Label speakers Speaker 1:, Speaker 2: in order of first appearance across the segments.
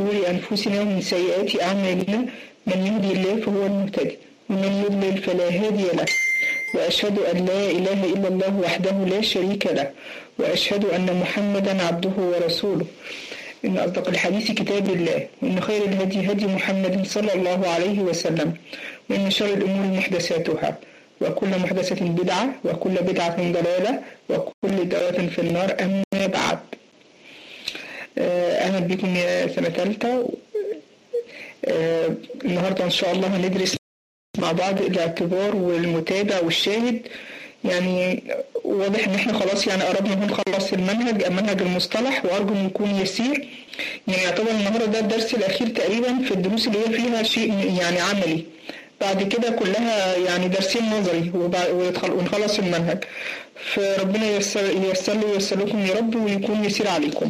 Speaker 1: شرور أنفسنا ومن سيئات أعمالنا من يهدي الله فهو المهتدي ومن يضلل فلا هادي له وأشهد أن لا إله إلا الله وحده لا شريك له وأشهد أن محمدا عبده ورسوله إن أصدق الحديث كتاب الله وإن خير الهدي هدي محمد صلى الله عليه وسلم وإن شر الأمور محدثاتها وكل محدثة بدعة وكل بدعة ضلالة وكل ضلالة في النار أما بعد أهلا بكم يا سنة ثالثة النهاردة إن شاء الله هندرس مع بعض الاعتبار والمتابع والشاهد يعني واضح ان احنا خلاص يعني قربنا نخلص المنهج منهج المصطلح وارجو انه يكون يسير يعني يعتبر النهارده ده الدرس الاخير تقريبا في الدروس اللي هي فيها شيء يعني عملي بعد كده كلها يعني درسين نظري ونخلص المنهج فربنا ييسر ييسر لي وييسر لكم يا رب ويكون يسير عليكم.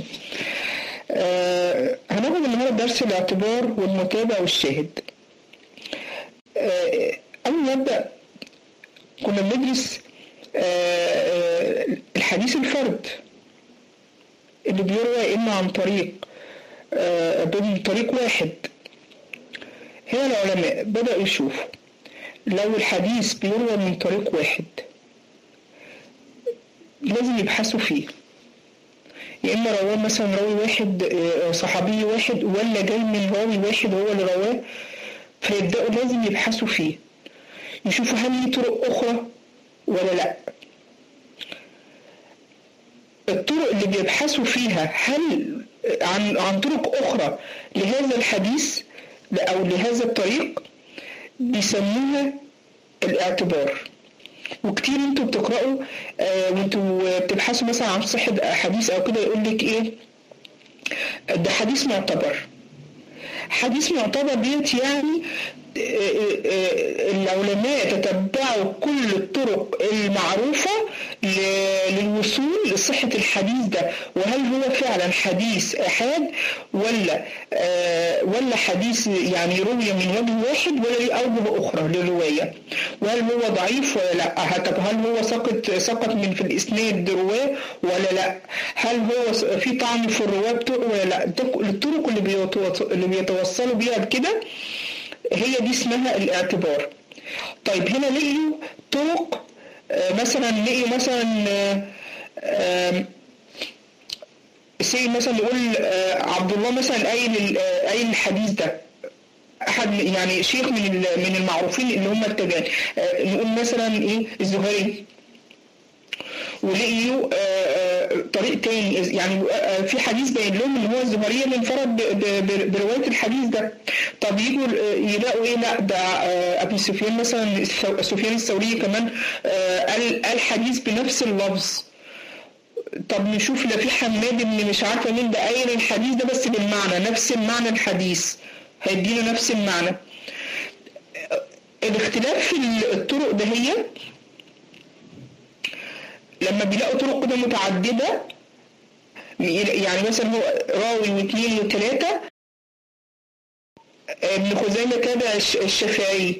Speaker 1: آه هناخد النهارده درس الاعتبار والمتابع والشاهد. آه قبل ما نبدا كنا بندرس آه الحديث الفرد اللي بيروى اما عن طريق من طريق واحد هنا العلماء بدأوا يشوفوا لو الحديث بيروى من طريق واحد لازم يبحثوا فيه يا إما رواه مثلا راوي واحد صحابي واحد ولا جاي من راوي واحد هو اللي رواه فيبدأوا لازم يبحثوا فيه يشوفوا هل ليه طرق أخرى ولا لأ الطرق اللي بيبحثوا فيها هل عن عن طرق أخرى لهذا الحديث أو لهذا الطريق بيسموها الاعتبار وكتير انتوا بتقرأوا آه وانتوا بتبحثوا مثلا عن صحة حديث أو كده يقول لك إيه ده حديث معتبر حديث معتبر ديت يعني العلماء تتبعوا كل الطرق المعروفة للوصول لصحة الحديث ده وهل هو فعلا حديث أحاد ولا ولا حديث يعني روي من وجه واحد ولا ليه أوجه أخرى للرواية وهل هو ضعيف ولا لا طب هل هو سقط سقط من في الإسناد رواه ولا لا هل هو في طعن في الرواة ولا لا الطرق اللي اللي بيتوصلوا بيها بكده هي دي اسمها الاعتبار طيب هنا لقيوا طرق مثلا لقيوا مثلا سي مثلا نقول عبد الله مثلا قايل قايل الحديث ده احد يعني شيخ من من المعروفين اللي هم التابعين نقول مثلا ايه الزهري ولقيوا طريق تاني يعني في حديث باين لهم ان هو الزهرية اللي انفرد برواية الحديث ده طب يجوا يلاقوا ايه لا ده ابي سفيان مثلا سفيان الثوري كمان قال قال حديث بنفس اللفظ طب نشوف لا في حماد اللي مش عارفه مين ده قايل الحديث ده بس بالمعنى نفس المعنى الحديث هيدينا نفس المعنى الاختلاف في الطرق ده هي لما بيلاقوا طرق كده متعددة يعني مثلا هو راوي واثنين وثلاثة ابن خزيمة تابع الشافعي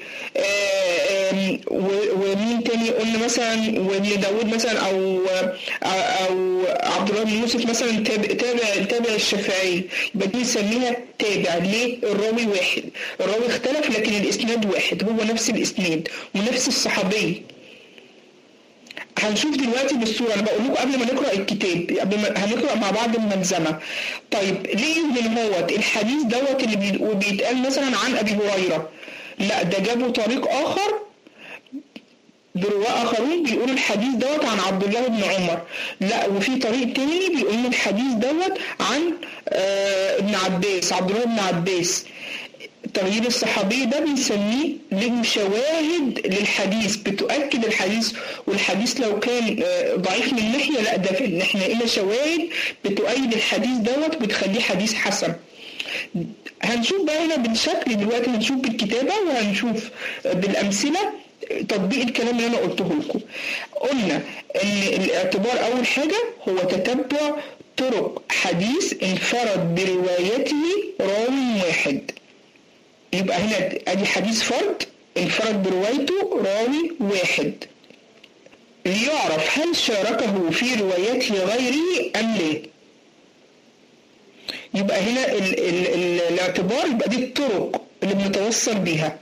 Speaker 1: ومين تاني قلنا مثلا وابن داود مثلا او او عبد الله بن يوسف مثلا تابع تابع الشافعي يبقى دي نسميها تابع ليه؟ الراوي واحد الراوي اختلف لكن الاسناد واحد هو نفس الاسناد ونفس الصحابي هنشوف دلوقتي بالصورة أنا بقول لكم قبل ما نقرأ الكتاب قبل ما هنقرأ مع بعض الملزمة طيب ليه من هوت الحديث دوت اللي بيتقال مثلا عن أبي هريرة لا ده جابوا طريق آخر برواة آخرين بيقولوا الحديث دوت عن عبد الله بن عمر لا وفي طريق تاني بيقولوا الحديث دوت عن آه ابن عباس عبد الله بن عباس تغيير الصحابي ده بنسميه له شواهد للحديث بتؤكد الحديث والحديث لو كان ضعيف من ناحيه لا ده في احنا لنا شواهد بتؤيد الحديث دوت بتخليه حديث حسن هنشوف بقى هنا بالشكل دلوقتي هنشوف بالكتابه وهنشوف بالامثله تطبيق الكلام اللي انا قلته لكم قلنا ان الاعتبار اول حاجه هو تتبع طرق حديث انفرد بروايته راوي واحد يبقى هنا ادي حديث فرد انفرد بروايته راوي واحد ليعرف هل شاركه في روايته غيره ام لا يبقى هنا ال ال ال الاعتبار يبقى دي الطرق اللي بنتوصل بيها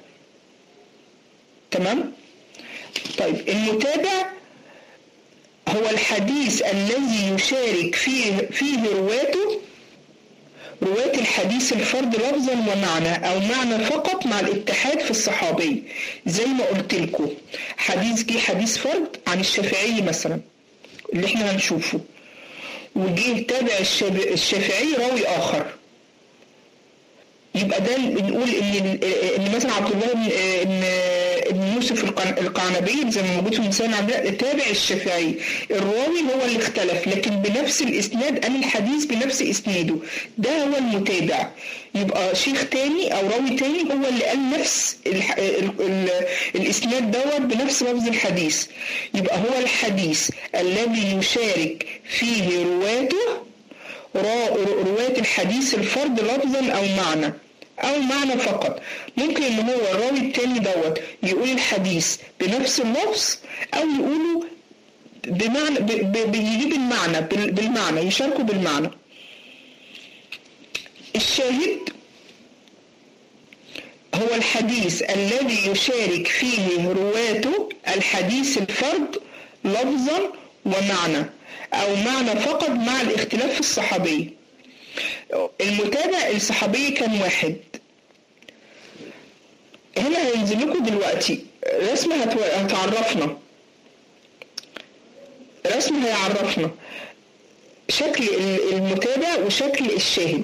Speaker 1: تمام طيب المتابع هو الحديث الذي يشارك فيه فيه رواته رواة الحديث الفرد لفظا ومعنى أو معنى فقط مع الاتحاد في الصحابي زي ما قلت لكم حديث جه حديث فرد عن الشافعي مثلا اللي احنا هنشوفه وجه تابع الشافعي راوي آخر يبقى ده بنقول ان ان مثلا عبد الله بن ابن يوسف القعنبي زي ما موجود في المثال عندنا تابع الشافعي الراوي هو اللي اختلف لكن بنفس الاسناد قال الحديث بنفس اسناده ده هو المتابع يبقى شيخ تاني او راوي تاني هو اللي قال نفس ال ال ال الاسناد دوت بنفس لفظ الحديث يبقى هو الحديث الذي يشارك فيه رواته رواة الحديث الفرد لفظا أو معنى أو معنى فقط ممكن إن هو الراوي التاني دوت يقول الحديث بنفس اللفظ أو يقوله بمعنى بيجيب المعنى بالمعنى يشاركوا بالمعنى الشاهد هو الحديث الذي يشارك فيه رواته الحديث الفرد لفظا ومعنى أو معنى فقط مع الاختلاف في الصحابي المتابع الصحابي كان واحد هنا هينزل لكم دلوقتي رسمة هتعرفنا رسم هيعرفنا شكل المتابع وشكل الشاهد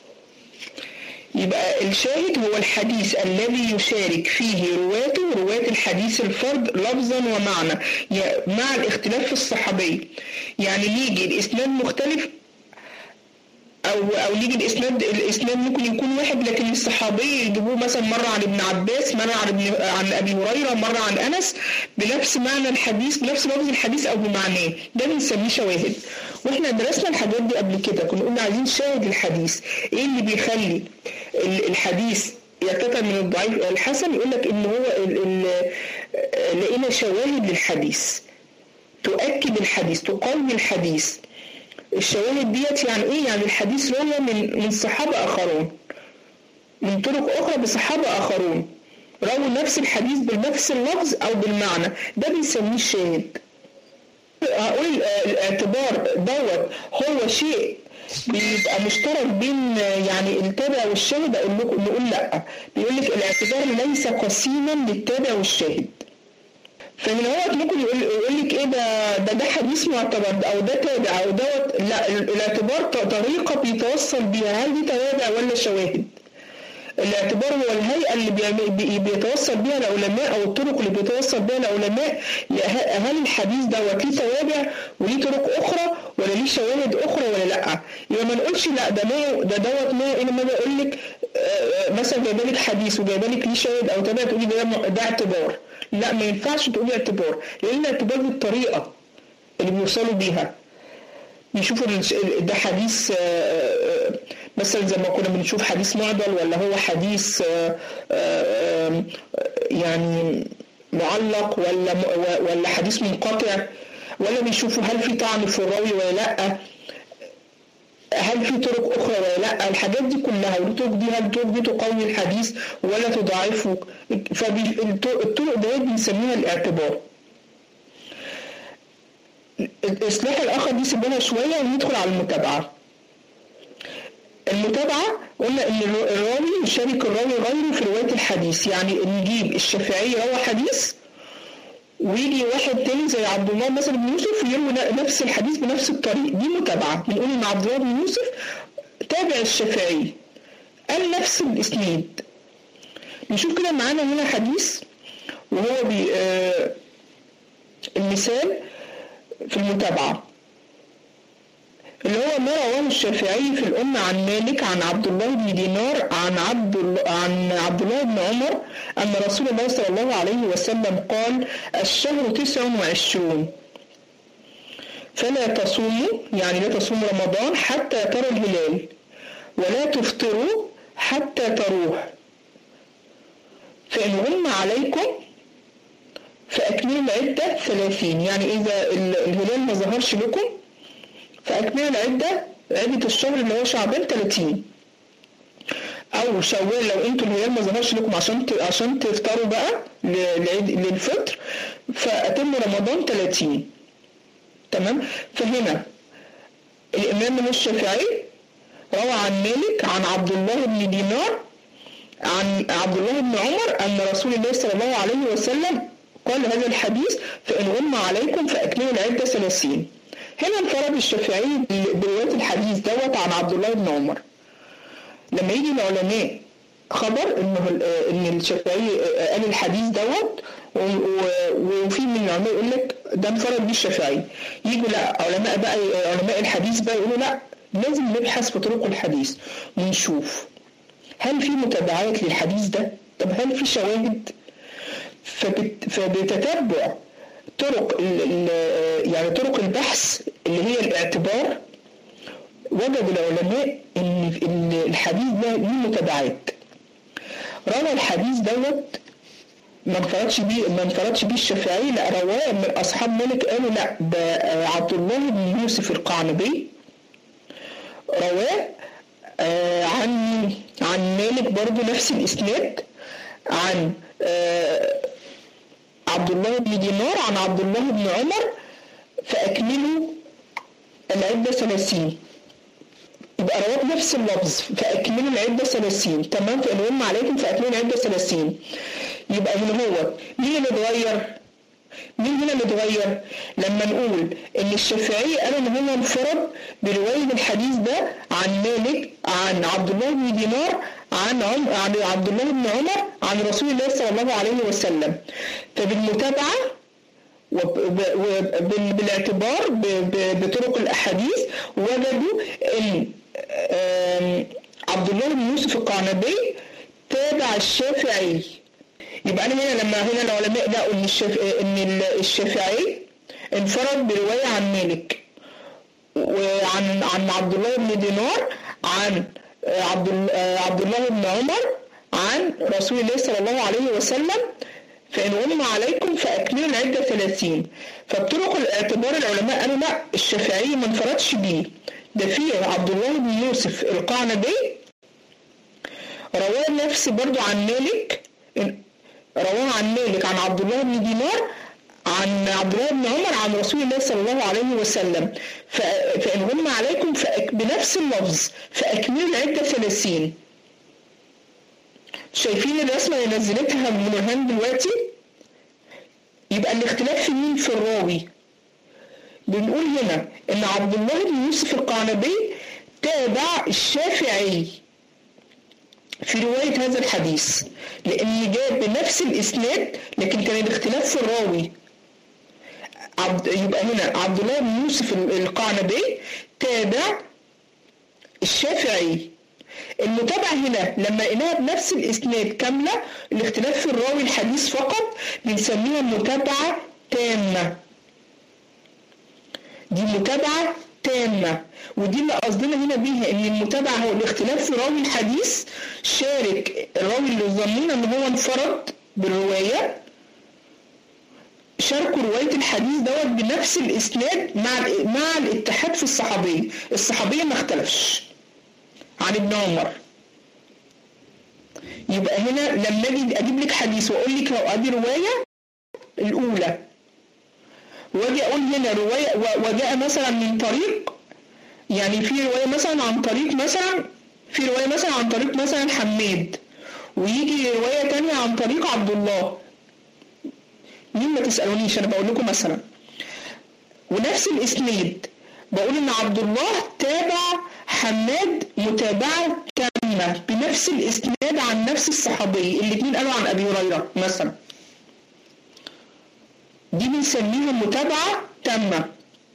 Speaker 1: يبقى الشاهد هو الحديث الذي يشارك فيه رواته رواة الحديث الفرد لفظا ومعنى مع الاختلاف في الصحابي يعني يجي الاسناد مختلف او او يجي الاسناد الاسناد ممكن يكون واحد لكن الصحابي يجيبوه مثلا مره عن ابن عباس مره عن ابن عن ابي هريره مره عن انس بنفس معنى الحديث بنفس لفظ الحديث او بمعناه ده بنسميه شواهد واحنا درسنا الحاجات دي قبل كده كنا قلنا عايزين شاهد الحديث ايه اللي بيخلي الحديث يرتفع من الضعيف الحسن يقول لك ان هو ال ال لقينا شواهد للحديث تؤكد الحديث تقوي الحديث الشواهد ديت يعني ايه يعني الحديث روى من من صحابه اخرون من طرق اخرى بصحابه اخرون رووا نفس الحديث بنفس اللفظ او بالمعنى ده بنسميه الشاهد هقول الاعتبار دوت هو شيء بيبقى مشترك بين يعني التابع والشاهد اقول لكم نقول لا بيقول لك الاعتبار ليس قسيما للتابع والشاهد فمن هو ممكن يقول, يقول لك ايه ده ده ده حديث معتبر او ده تابع او دوت لا الاعتبار طريقه بيتوصل بيها هل دي توابع ولا شواهد؟ الاعتبار هو الهيئة اللي بيتوصل بها العلماء أو الطرق اللي بيتوصل بها العلماء هل الحديث دوت ليه توابع وليه طرق أخرى ولا ليه شواهد أخرى ولا لأ؟ يبقى ما نقولش لا ده نوع ده دوت نوع إيه لما أقول لك مثلا جايبه لك حديث وجايبه لك ليه شاهد أو تابع تقولي ده ده اعتبار. لا ما ينفعش تقولي اعتبار لأن الاعتبار دي الطريقة اللي بيوصلوا بيها. بيشوفوا ده حديث مثلا زي ما كنا بنشوف حديث معضل ولا هو حديث يعني معلق ولا ولا حديث منقطع ولا بيشوفوا هل في طعن في الراوي ولا لا هل في طرق اخرى ولا لا الحاجات دي كلها والطرق دي هل الطرق دي تقوي الحديث ولا تضعفه فالطرق دي بنسميها الاعتبار الاصلاح الاخر دي سيبونا شويه وندخل على المتابعه المتابعة قلنا إن الراوي يشارك الراوي غيره في رواية الحديث يعني نجيب الشافعي روى حديث ويجي واحد تاني زي عبد الله مثلا بن يوسف ويروي نفس الحديث بنفس الطريق دي متابعة بنقول إن عبد الله بن يوسف تابع الشافعي قال نفس الإسناد نشوف كده معانا هنا حديث وهو بي آه المثال في المتابعة اللي هو ما رواه الشافعي في الأمة عن مالك عن عبد الله بن دينار عن عبد عن عبد الله بن عمر أن رسول الله صلى الله عليه وسلم قال الشهر تسع وعشرون فلا تصوموا يعني لا تصوموا رمضان حتى ترى الهلال ولا تفطروا حتى تروح فإن غم عليكم فأكملوا العدة ثلاثين يعني إذا الهلال ما ظهرش لكم فأكملوا العدة عدة الشهر اللي هو شعبان 30 او شوال لو انتوا الهلال ما ظهرش لكم عشان ت... عشان تفطروا بقى للعيد للفطر فاتم رمضان 30 تمام فهنا الامام الشافعي روى عن مالك عن عبد الله بن دينار عن عبد الله بن عمر ان رسول الله صلى الله عليه وسلم قال هذا الحديث فان غم عليكم فاكملوا العده 30 هنا انفرد الشافعي بروايه الحديث دوت عن عبد الله بن عمر لما يجي العلماء خبر انه ان الشافعي قال الحديث دوت وفي من العلماء يقول لك ده انفرد بيه الشافعي يجوا لا علماء بقى علماء الحديث بقى يقولوا لا لازم نبحث في طرق الحديث ونشوف هل في متابعات للحديث ده؟ طب هل في شواهد؟ فبت فبتتبع طرق يعني طرق البحث اللي هي الاعتبار وجد العلماء ان الحديث ده ليه متابعات روى الحديث دوت ما انفردش بيه ما انفردش بيه الشافعي لا رواه من اصحاب مالك قالوا لا ده عبد الله بن يوسف القعنبي رواه آه عن عن مالك برضو نفس الاسناد عن آه عبد الله بن دينار عن عبد الله بن عمر فاكملوا العده ثلاثين يبقى رواه بنفس اللفظ فاكملوا العده ثلاثين تمام فان غم عليكم فاكملوا العده ثلاثين يبقى من هو مين اللي اتغير؟ مين هنا اللي اتغير؟ لما نقول ان الشافعي قال ان هو انفرد بروايه الحديث ده عن مالك عن عبد الله بن دينار عن عم عن عبد الله بن عمر عن رسول الله صلى الله عليه وسلم فبالمتابعه وبالاعتبار بطرق الاحاديث وجدوا ان عبد الله بن يوسف القعنبي تابع الشافعي يبقى انا هنا لما هنا العلماء لقوا ان ان الشافعي انفرد بروايه عن مالك وعن عن عبد الله بن دينار عن عبد عبد الله بن عمر عن رسول الله صلى الله عليه وسلم فإن غم عليكم فأكملوا العدة 30 فبطرق الاعتبار العلماء قالوا لا الشافعي ما انفردش بيه ده في عبد الله بن يوسف القعنبي رواه نفس برضو عن مالك رواه عن مالك عن عبد الله بن دينار عن عبد الله بن عمر عن رسول الله صلى الله عليه وسلم فإن غم عليكم فأك بنفس اللفظ فأكملوا العدة 30 شايفين الرسمة اللي نزلتها من دلوقتي يبقى الاختلاف في مين في الراوي بنقول هنا ان عبد الله بن يوسف القعنبي تابع الشافعي في رواية هذا الحديث لأن جاء بنفس الإسناد لكن كان الاختلاف في الراوي عبد يبقى هنا عبد الله بن يوسف القعنبي تابع الشافعي المتابعة هنا لما لقيناها بنفس الإسناد كاملة الاختلاف في الراوي الحديث فقط بنسميها متابعة تامة دي متابعة تامة ودي اللي قصدنا هنا بيها ان المتابعة هو الاختلاف في راوي الحديث شارك الراوي اللي ظننا ان هو انفرد بالرواية شاركوا رواية الحديث دوت بنفس الإسناد مع مع الاتحاد في الصحابية، الصحابية ما اختلفش. عن ابن عمر يبقى هنا لما اجي اجيب لك حديث واقول لك لو ادي روايه الاولى واجي اقول هنا روايه وجاء مثلا من طريق يعني في روايه مثلا عن طريق مثلا في روايه مثلا عن طريق مثلا حماد ويجي روايه تانية عن طريق عبد الله مين ما تسالونيش انا بقول لكم مثلا ونفس الاسناد بقول ان عبد الله تابع حماد متابعة تامة بنفس الإسناد عن نفس الصحابي الاثنين قالوا عن أبي هريرة مثلا دي بنسميها متابعة تامة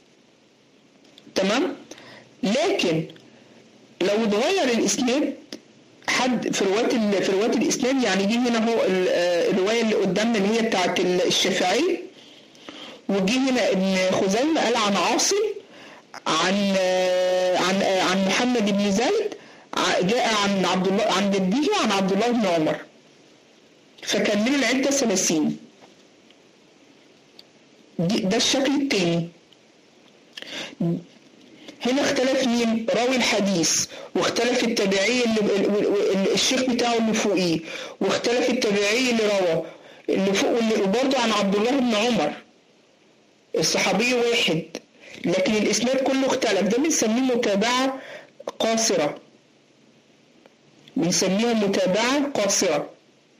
Speaker 1: تمام لكن لو اتغير الإسناد حد في رواية في رواية الإسناد يعني دي هنا هو الرواية اللي قدامنا اللي هي بتاعت الشافعي وجي هنا ابن خزيمة قال عن عاصم عن عن عن محمد بن زيد جاء عن عبد الله عن جده عن عبد الله بن عمر فكملوا العدة ثلاثين ده الشكل التاني هنا اختلف مين راوي الحديث واختلف التابعي اللي الشيخ بتاعه اللي فوقيه واختلف التابعي اللي روى اللي فوق وبرضه عن عبد الله بن عمر الصحابي واحد لكن الاسناد كله اختلف ده بنسميه متابعه قاصره بنسميها متابعه قاصره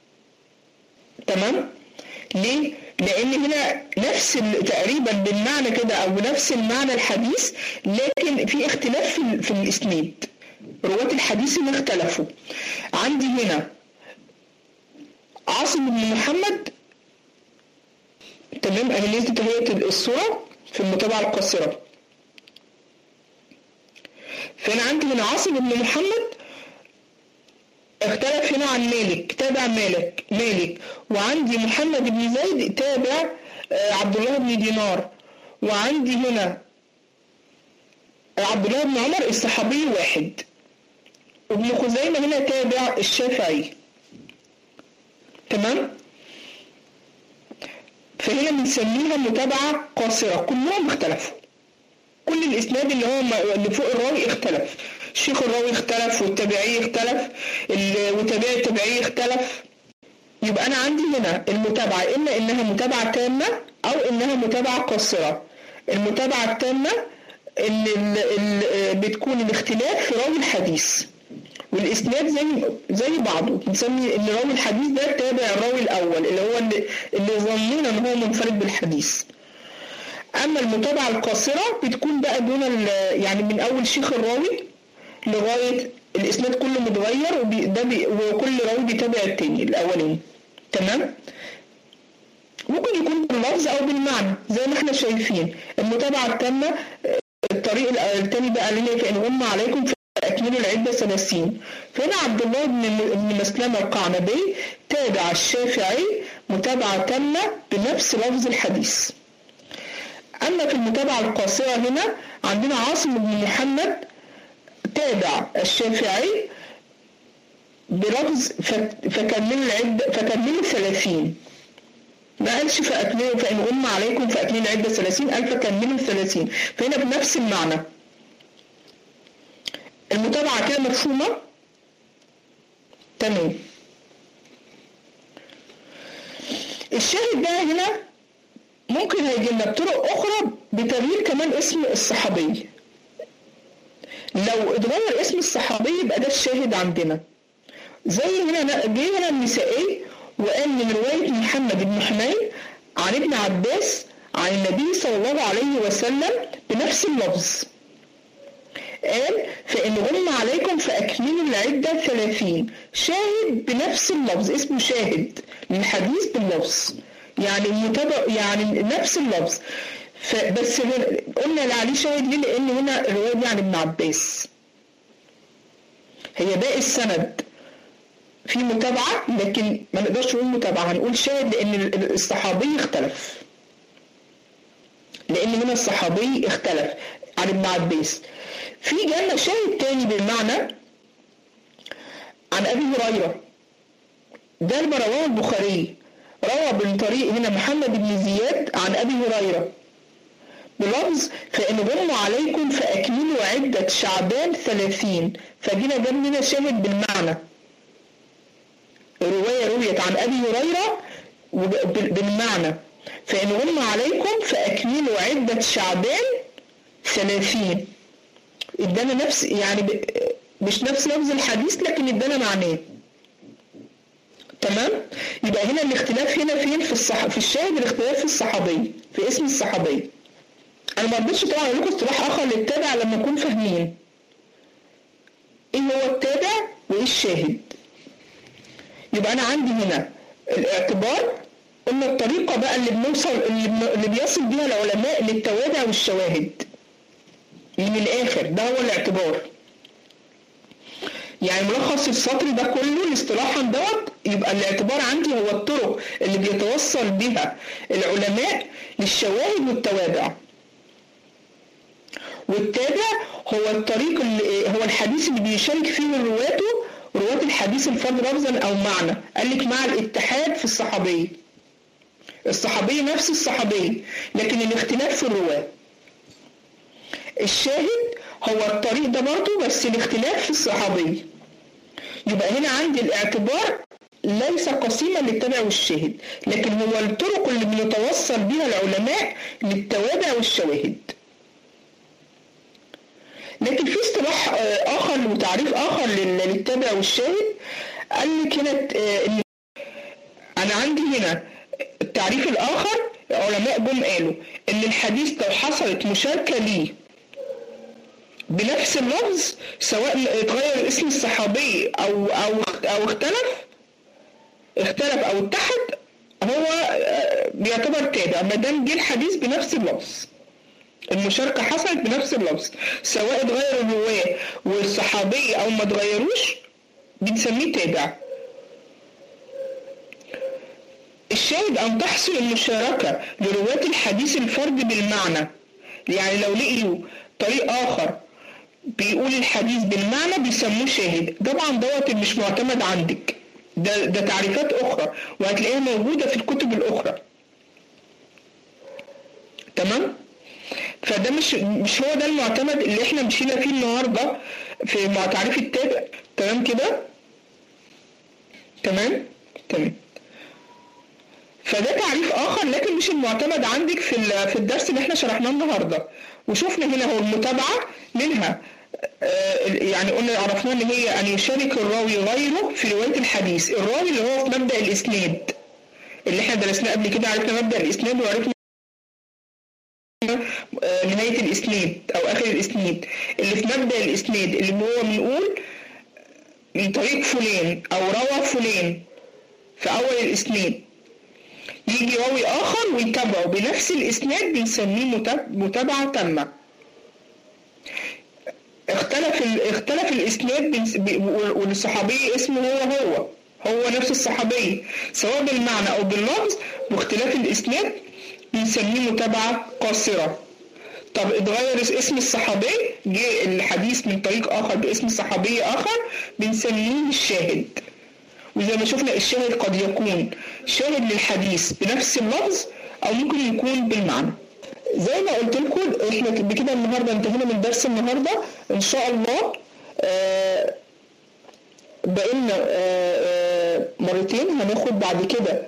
Speaker 1: تمام ليه لان هنا نفس تقريبا بالمعنى كده او بنفس المعنى الحديث لكن في اختلاف في, في الاسناد رواة الحديث هنا اختلفوا عندي هنا عاصم بن محمد تمام اهي نزلت هي الصورة في المتابعة القاصرة فانا عندي هنا عاصم بن محمد اختلف هنا عن مالك تابع مالك مالك وعندي محمد بن زيد تابع عبد الله بن دينار وعندي هنا عبد الله بن عمر الصحابي واحد وابن خزيمة هنا تابع الشافعي تمام فهنا بنسميها متابعة قاصرة كلهم اختلفوا كل الاسناد اللي هو اللي فوق الراوي اختلف شيخ الراوي اختلف والتابعي اختلف وتابعي التابعي اختلف يبقى انا عندي هنا المتابعه اما انها متابعه تامه او انها متابعه قاصره المتابعه التامه ان ال ال بتكون الاختلاف في راوي الحديث والاسناد زي زي بعضه بنسمي ان راوي الحديث ده تابع الراوي الاول اللي هو اللي, اللي ظننا ان هو منفرد بالحديث اما المتابعه القاصره بتكون بقى دون يعني من اول شيخ الراوي لغايه الاسناد كله متغير وده بي وكل راوي بيتابع التاني الاولاني تمام ممكن يكون باللفظ او بالمعنى زي ما احنا شايفين المتابعه التامه الطريق التاني بقى لنا فان غم عليكم فاكملوا العده 30 فهنا عبد الله بن مسلمه القعنبي تابع الشافعي متابعه تامه بنفس لفظ الحديث اما في المتابعه القاصره هنا عندنا عاصم بن محمد تابع الشافعي بلفظ فكملوا العدة فكملوا ثلاثين ما قالش فأكملوا فإن غم عليكم فأكملوا العدة ثلاثين قال فكملوا ثلاثين فهنا بنفس المعنى المتابعة كده مفهومة تمام الشاهد بقى هنا ممكن هيجي لنا بطرق أخرى بتغيير كمان اسم الصحابي لو اتغير اسم الصحابي يبقى ده الشاهد عندنا زي هنا جه هنا النسائي وقال من رواية محمد بن حنين عن ابن عباس عن النبي صلى الله عليه وسلم بنفس اللفظ قال فإن غم عليكم فأكملوا العدة ثلاثين شاهد بنفس اللفظ اسمه شاهد للحديث باللفظ يعني متابع يعني نفس اللفظ فبس قلنا اللي عليه شاهد ليه لان هنا الروايه دي عن ابن عباس هي باقي السند في متابعه لكن ما نقدرش نقول متابعه هنقول شاهد لان الصحابي اختلف لان هنا الصحابي اختلف عن ابن عباس في جالنا شاهد تاني بالمعنى عن ابي هريره ده اللي رواه البخاري روى من طريق هنا محمد بن زياد عن ابي هريره بلفظ فإن غم عليكم فأكملوا عدة شعبان ثلاثين فجينا جاب لنا شاهد بالمعنى رواية رويت عن أبي هريرة بالمعنى فإن غم عليكم فأكملوا عدة شعبان ثلاثين ادانا نفس يعني مش نفس لفظ الحديث لكن ادانا معناه تمام يبقى هنا الاختلاف هنا فين في الصح في الشاهد الاختلاف في الصحابي في اسم الصحابي انا ما رضيتش طبعا اقول لكم اصطلاح اخر للتابع لما نكون فاهمين ايه هو التابع وايه الشاهد يبقى انا عندي هنا الاعتبار قلنا الطريقه بقى اللي بنوصل اللي بيصل بيها العلماء للتوابع والشواهد من الاخر ده هو الاعتبار يعني ملخص السطر ده كله الاصطلاحا دوت يبقى الاعتبار عندي هو الطرق اللي بيتوصل بها العلماء للشواهد والتوابع والتابع هو الطريق اللي هو الحديث اللي بيشارك فيه رواته رواة الحديث الفرد لفظا او معنى قال لك مع الاتحاد في الصحابي الصحابي نفس الصحابي لكن الاختلاف في الرواه الشاهد هو الطريق ده برضه بس الاختلاف في الصحابي يبقى هنا عندي الاعتبار ليس قسيما للتابع والشاهد لكن هو الطرق اللي بيتوصل بها العلماء للتوابع والشواهد لكن في اصطلاح اخر وتعريف اخر للتابع والشاهد قال لك هنا ان انا عندي هنا التعريف الاخر العلماء جم قالوا ان الحديث لو حصلت مشاركه ليه بنفس اللفظ سواء اتغير اسم الصحابي او او او اختلف اختلف او اتحد هو بيعتبر تابع ما دام جه الحديث بنفس اللفظ المشاركة حصلت بنفس اللفظ سواء اتغير الرواة والصحابي أو ما اتغيروش بنسميه تابع الشاهد أن تحصل المشاركة لرواة الحديث الفرد بالمعنى يعني لو لقيوا طريق آخر بيقول الحديث بالمعنى بيسموه شاهد طبعا دوت مش معتمد عندك ده, ده تعريفات أخرى وهتلاقيها موجودة في الكتب الأخرى تمام؟ فده مش مش هو ده المعتمد اللي احنا مشينا فيه النهارده في مع تعريف التابع تمام كده تمام تمام فده تعريف اخر لكن مش المعتمد عندك في في الدرس اللي احنا شرحناه النهارده وشفنا هنا هو المتابعه منها يعني قلنا عرفنا ان هي ان يشارك الراوي غيره في روايه الحديث الراوي اللي هو في مبدا الاسناد اللي احنا درسناه قبل كده عرفنا مبدا الاسناد وعرفنا نهاية الإسناد أو آخر الإسناد اللي في مبدأ الإسناد اللي هو بنقول من طريق فلان أو روى فلان في أول الإسناد يجي راوي آخر ويتابعه بنفس الإسناد بنسميه متابعة تامة اختلف اختلف الإسناد والصحابي اسمه هو هو هو نفس الصحابي سواء بالمعنى أو باللفظ باختلاف الإسناد بنسميه متابعة قاصرة طب اتغير اسم الصحابي جه الحديث من طريق آخر باسم صحابي آخر بنسميه الشاهد وزي ما شفنا الشاهد قد يكون شاهد للحديث بنفس اللفظ أو ممكن يكون بالمعنى زي ما قلت لكم احنا بكده النهارده انتهينا من درس النهارده ان شاء الله آه بقينا آه مرتين هناخد بعد كده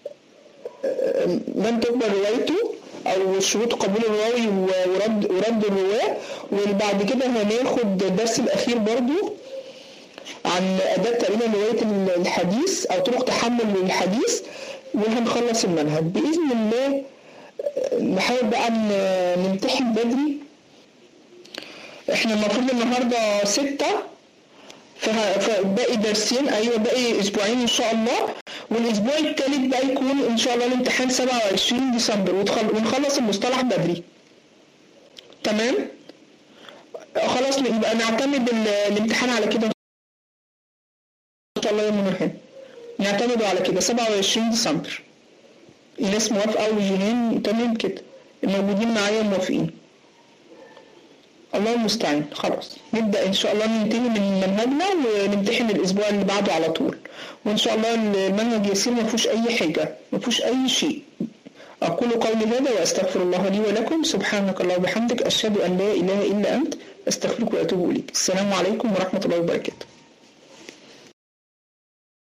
Speaker 1: من تقبل روايته او شروط قبول الراوي ورد ورد الرواه وبعد كده هناخد الدرس الاخير برضو عن اداه تقريبا روايه الحديث او طرق تحمل للحديث وهنخلص المنهج باذن الله نحاول بقى نمتحن بدري احنا المفروض النهارده ستة فباقي درسين ايوه باقي اسبوعين ان شاء الله والاسبوع الثالث بقى يكون ان شاء الله الامتحان 27 ديسمبر ونخلص المصطلح بدري تمام خلاص يبقى نعتمد الامتحان على كده ان شاء الله يوم الامتحان نعتمده على كده 27 ديسمبر الناس موافقه وجنين تمام كده الموجودين معايا موافقين الله المستعان خلاص نبدا ان شاء الله ننتهي من منهجنا ونمتحن الاسبوع اللي بعده على طول وان شاء الله المنهج يسير ما فيهوش اي حاجه ما فيهوش اي شيء اقول قولي هذا واستغفر الله لي ولكم سبحانك اللهم وبحمدك اشهد ان لا اله الا انت استغفرك واتوب اليك السلام عليكم ورحمه الله وبركاته